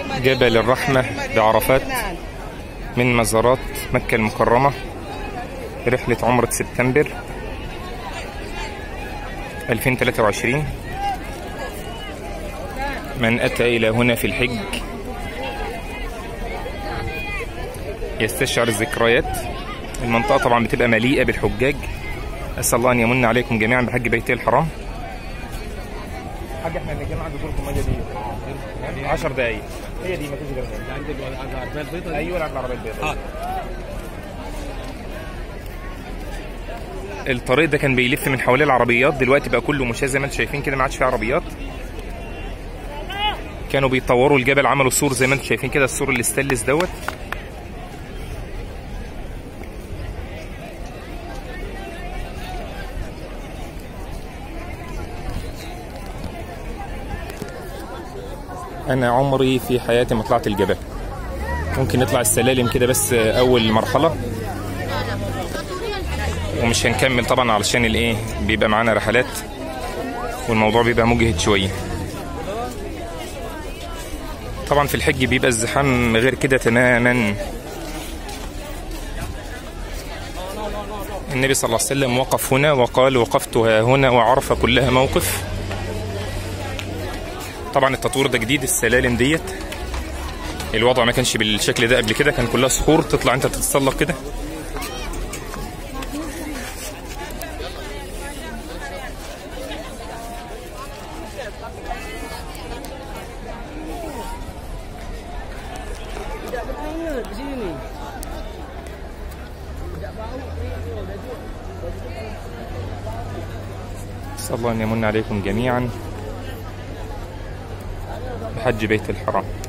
جبل الرحمة بعرفات من مزارات مكة المكرمة رحلة عمرة سبتمبر 2023 من أتى إلى هنا في الحج يستشعر الذكريات المنطقة طبعا بتبقى مليئة بالحجاج أسأل الله أن يمن عليكم جميعا بحج بيته الحرام حاج احنا الجامعة عند دوركم المية دي 10 دقايق هي دي مفيش غيرها عند العربيه البيضاء دي؟ ايوه العربية البيضاء اه الطريق ده كان بيلف من حواليه العربيات دلوقتي بقى كله مشاة زي ما انتم شايفين كده ما عادش فيه عربيات كانوا بيطوروا الجبل عملوا سور زي ما انتم شايفين كده السور الاستانلس دوت انا عمري في حياتي ما طلعت الجبل ممكن نطلع السلالم كده بس اول مرحله ومش هنكمل طبعا علشان الايه بيبقى معانا رحلات والموضوع بيبقى مجهد شويه طبعا في الحج بيبقى الزحام غير كده تماما النبي صلى الله عليه وسلم وقف هنا وقال وقفت ها هنا وعرف كلها موقف طبعا التطوير ده جديد السلالم ديت الوضع ما كانش بالشكل ده قبل كده كان كلها صخور تطلع انت تتسلق كده أسأل الله أن يمن عليكم جميعا بحج بيت الحرام